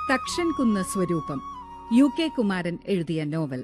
തക്ഷൻ കുന്ന് സ്വരൂപം U K Kumaran എഴുതിയ നോവൽ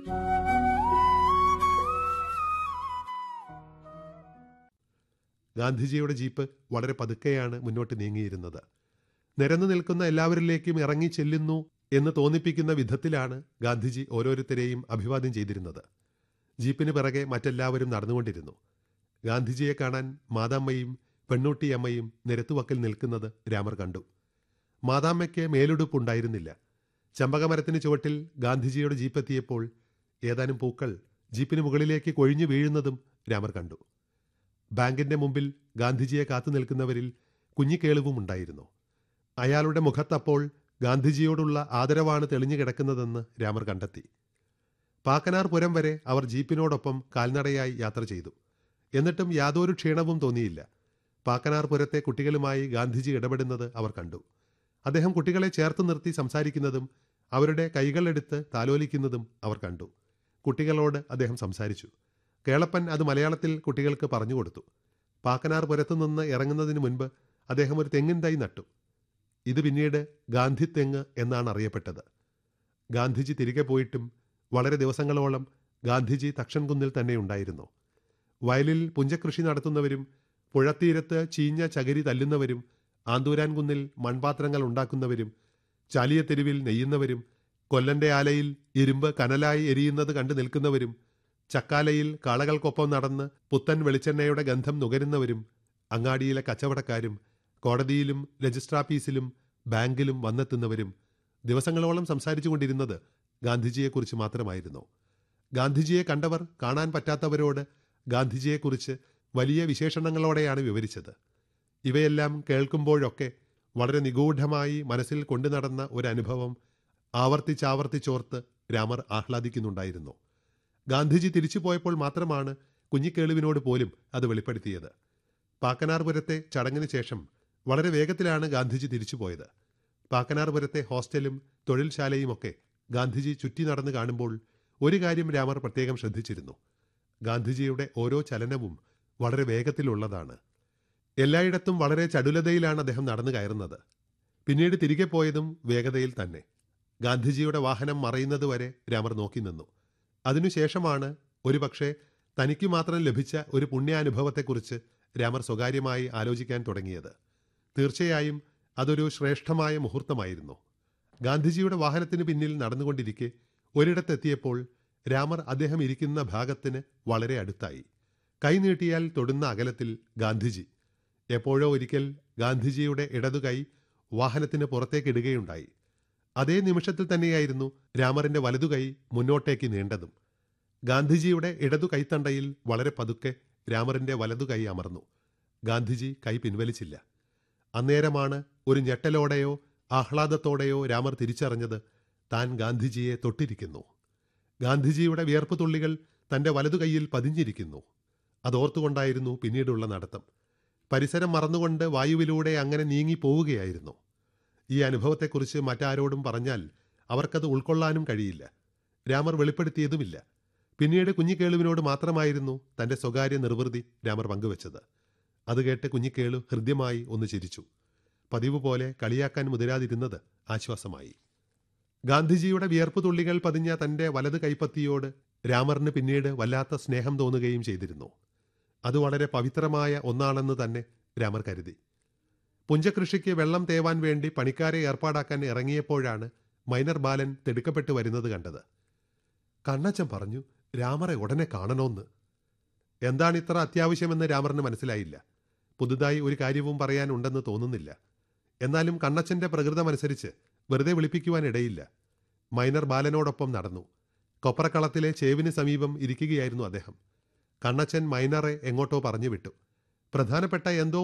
ഗാന്ധിജിയുടെ ജീപ്പ് വളരെ പതുക്കെയാണ് മുന്നോട്ട് നീങ്ങിയിരുന്നത് നിരന്നു നിൽക്കുന്ന എല്ലാവരിലേക്കും ഇറങ്ങി ചെല്ലുന്നു എന്ന് തോന്നിപ്പിക്കുന്ന വിധത്തിലാണ് ഗാന്ധിജി ഓരോരുത്തരെയും അഭിവാദ്യം ചെയ്തിരുന്നത് ജീപ്പിന് പിറകെ മറ്റെല്ലാവരും നടന്നുകൊണ്ടിരുന്നു ഗാന്ധിജിയെ കാണാൻ മാതാമ്മയും പെണ്ണൂട്ടിയമ്മയും നിരത്തുവക്കിൽ നിൽക്കുന്നത് രാമർ കണ്ടു മാതാമ്മയ്ക്ക് മേലുടുപ്പുണ്ടായിരുന്നില്ല ചമ്പകമരത്തിന് ചുവട്ടിൽ ഗാന്ധിജിയുടെ ജീപ്പ് എത്തിയപ്പോൾ ഏതാനും പൂക്കൾ ജീപ്പിന് മുകളിലേക്ക് കൊഴിഞ്ഞു വീഴുന്നതും രാമർ കണ്ടു ബാങ്കിന്റെ മുമ്പിൽ ഗാന്ധിജിയെ കാത്തു നിൽക്കുന്നവരിൽ കുഞ്ഞിക്കേളുവും ഉണ്ടായിരുന്നു അയാളുടെ മുഖത്തപ്പോൾ ഗാന്ധിജിയോടുള്ള ആദരവാണ് തെളിഞ്ഞു കിടക്കുന്നതെന്ന് രാമർ കണ്ടെത്തി പാക്കനാർ പുരം വരെ അവർ ജീപ്പിനോടൊപ്പം കാൽനടയായി യാത്ര ചെയ്തു എന്നിട്ടും യാതൊരു ക്ഷീണവും തോന്നിയില്ല പാക്കനാർ പുരത്തെ കുട്ടികളുമായി ഗാന്ധിജി ഇടപെടുന്നത് അവർ കണ്ടു അദ്ദേഹം കുട്ടികളെ ചേർത്ത് നിർത്തി സംസാരിക്കുന്നതും അവരുടെ കൈകളെടുത്ത് താലോലിക്കുന്നതും അവർ കണ്ടു കുട്ടികളോട് അദ്ദേഹം സംസാരിച്ചു കേളപ്പൻ അത് മലയാളത്തിൽ കുട്ടികൾക്ക് പറഞ്ഞു കൊടുത്തു പാക്കനാർ പുരത്തു നിന്ന് ഇറങ്ങുന്നതിന് മുൻപ് അദ്ദേഹം ഒരു തെങ്ങിൻ തൈ നട്ടു ഇത് പിന്നീട് ഗാന്ധി തെങ്ങ് എന്നാണ് അറിയപ്പെട്ടത് ഗാന്ധിജി തിരികെ പോയിട്ടും വളരെ ദിവസങ്ങളോളം ഗാന്ധിജി തക്ഷൻകുന്നിൽ തന്നെ ഉണ്ടായിരുന്നു വയലിൽ പുഞ്ചകൃഷി നടത്തുന്നവരും പുഴത്തീരത്ത് ചീഞ്ഞ ചകിരി തല്ലുന്നവരും ആന്തൂരാൻ കുന്നിൽ മൺപാത്രങ്ങൾ ഉണ്ടാക്കുന്നവരും ചാലിയത്തെരുവിൽ നെയ്യുന്നവരും കൊല്ലന്റെ ആലയിൽ ഇരുമ്പ് കനലായി എരിയുന്നത് കണ്ടു നിൽക്കുന്നവരും ചക്കാലയിൽ കാളകൾക്കൊപ്പം നടന്ന് പുത്തൻ വെളിച്ചെണ്ണയുടെ ഗന്ധം നുകരുന്നവരും അങ്ങാടിയിലെ കച്ചവടക്കാരും കോടതിയിലും രജിസ്ട്രാഫീസിലും ബാങ്കിലും വന്നെത്തുന്നവരും ദിവസങ്ങളോളം സംസാരിച്ചു കൊണ്ടിരുന്നത് ഗാന്ധിജിയെക്കുറിച്ച് മാത്രമായിരുന്നു ഗാന്ധിജിയെ കണ്ടവർ കാണാൻ പറ്റാത്തവരോട് ഗാന്ധിജിയെക്കുറിച്ച് വലിയ വിശേഷണങ്ങളോടെയാണ് വിവരിച്ചത് ഇവയെല്ലാം കേൾക്കുമ്പോഴൊക്കെ വളരെ നിഗൂഢമായി മനസ്സിൽ കൊണ്ടു നടന്ന ഒരു അനുഭവം ആവർത്തിച്ചാവർത്തിച്ചോർത്ത് രാമർ ആഹ്ലാദിക്കുന്നുണ്ടായിരുന്നു ഗാന്ധിജി തിരിച്ചു പോയപ്പോൾ മാത്രമാണ് കുഞ്ഞിക്കേളുവിനോട് പോലും അത് വെളിപ്പെടുത്തിയത് പാക്കനാർപുരത്തെ ചടങ്ങിന് ശേഷം വളരെ വേഗത്തിലാണ് ഗാന്ധിജി തിരിച്ചുപോയത് പാക്കനാർപുരത്തെ ഹോസ്റ്റലും തൊഴിൽശാലയുമൊക്കെ ഗാന്ധിജി ചുറ്റി നടന്ന് കാണുമ്പോൾ ഒരു കാര്യം രാമർ പ്രത്യേകം ശ്രദ്ധിച്ചിരുന്നു ഗാന്ധിജിയുടെ ഓരോ ചലനവും വളരെ വേഗത്തിലുള്ളതാണ് എല്ലായിടത്തും വളരെ ചടുലതയിലാണ് അദ്ദേഹം നടന്നു കയറുന്നത് പിന്നീട് തിരികെ പോയതും വേഗതയിൽ തന്നെ ഗാന്ധിജിയുടെ വാഹനം മറയുന്നതുവരെ രാമർ നോക്കി നിന്നു അതിനുശേഷമാണ് ഒരുപക്ഷെ തനിക്ക് മാത്രം ലഭിച്ച ഒരു പുണ്യാനുഭവത്തെക്കുറിച്ച് രാമർ സ്വകാര്യമായി ആലോചിക്കാൻ തുടങ്ങിയത് തീർച്ചയായും അതൊരു ശ്രേഷ്ഠമായ മുഹൂർത്തമായിരുന്നു ഗാന്ധിജിയുടെ വാഹനത്തിന് പിന്നിൽ നടന്നുകൊണ്ടിരിക്കെ ഒരിടത്തെത്തിയപ്പോൾ രാമർ അദ്ദേഹം ഇരിക്കുന്ന ഭാഗത്തിന് വളരെ അടുത്തായി കൈനീട്ടിയാൽ തൊടുന്ന അകലത്തിൽ ഗാന്ധിജി എപ്പോഴോ ഒരിക്കൽ ഗാന്ധിജിയുടെ ഇടതുകൈ വാഹനത്തിന് പുറത്തേക്കിടുകയുണ്ടായി അതേ നിമിഷത്തിൽ തന്നെയായിരുന്നു രാമറിന്റെ വലതുകൈ മുന്നോട്ടേക്ക് നീണ്ടതും ഗാന്ധിജിയുടെ ഇടതു കൈത്തണ്ടയിൽ വളരെ പതുക്കെ രാമറിന്റെ വലതുകൈ അമർന്നു ഗാന്ധിജി കൈ പിൻവലിച്ചില്ല അന്നേരമാണ് ഒരു ഞെട്ടലോടെയോ ആഹ്ലാദത്തോടെയോ രാമർ തിരിച്ചറിഞ്ഞത് താൻ ഗാന്ധിജിയെ തൊട്ടിരിക്കുന്നു ഗാന്ധിജിയുടെ വിയർപ്പ് തുള്ളികൾ തന്റെ വലതുകൈയിൽ പതിഞ്ഞിരിക്കുന്നു അതോർത്തുകൊണ്ടായിരുന്നു പിന്നീടുള്ള നടത്തം പരിസരം മറന്നുകൊണ്ട് വായുവിലൂടെ അങ്ങനെ നീങ്ങി പോവുകയായിരുന്നു ഈ അനുഭവത്തെക്കുറിച്ച് മറ്റാരോടും പറഞ്ഞാൽ അവർക്കത് ഉൾക്കൊള്ളാനും കഴിയില്ല രാമർ വെളിപ്പെടുത്തിയതുമില്ല പിന്നീട് കുഞ്ഞിക്കേളുവിനോട് മാത്രമായിരുന്നു തന്റെ സ്വകാര്യ നിർവൃതി രാമർ പങ്കുവച്ചത് അത് കേട്ട് കുഞ്ഞിക്കേളു ഹൃദ്യമായി ഒന്ന് ചിരിച്ചു പതിവ് പോലെ കളിയാക്കാൻ മുതിരാതിരുന്നത് ആശ്വാസമായി ഗാന്ധിജിയുടെ വിയർപ്പ് തുള്ളികൾ പതിഞ്ഞ തന്റെ വലത് കൈപ്പത്തിയോട് രാമറിന് പിന്നീട് വല്ലാത്ത സ്നേഹം തോന്നുകയും ചെയ്തിരുന്നു അത് വളരെ പവിത്രമായ ഒന്നാണെന്ന് തന്നെ രാമർ കരുതി പുഞ്ചകൃഷിക്ക് വെള്ളം തേവാൻ വേണ്ടി പണിക്കാരെ ഏർപ്പാടാക്കാൻ ഇറങ്ങിയപ്പോഴാണ് മൈനർ ബാലൻ തിടുക്കപ്പെട്ടു വരുന്നത് കണ്ടത് കണ്ണച്ചൻ പറഞ്ഞു രാമറെ ഉടനെ കാണണമെന്ന് എന്താണ് ഇത്ര അത്യാവശ്യമെന്ന് രാമറിന് മനസ്സിലായില്ല പുതുതായി ഒരു കാര്യവും പറയാനുണ്ടെന്ന് തോന്നുന്നില്ല എന്നാലും കണ്ണച്ചന്റെ പ്രകൃതമനുസരിച്ച് വെറുതെ വിളിപ്പിക്കുവാൻ ഇടയില്ല മൈനർ ബാലനോടൊപ്പം നടന്നു കൊപ്രക്കളത്തിലെ ചേവിന് സമീപം ഇരിക്കുകയായിരുന്നു അദ്ദേഹം കണ്ണച്ചൻ മൈനറെ എങ്ങോട്ടോ പറഞ്ഞു വിട്ടു പ്രധാനപ്പെട്ട എന്തോ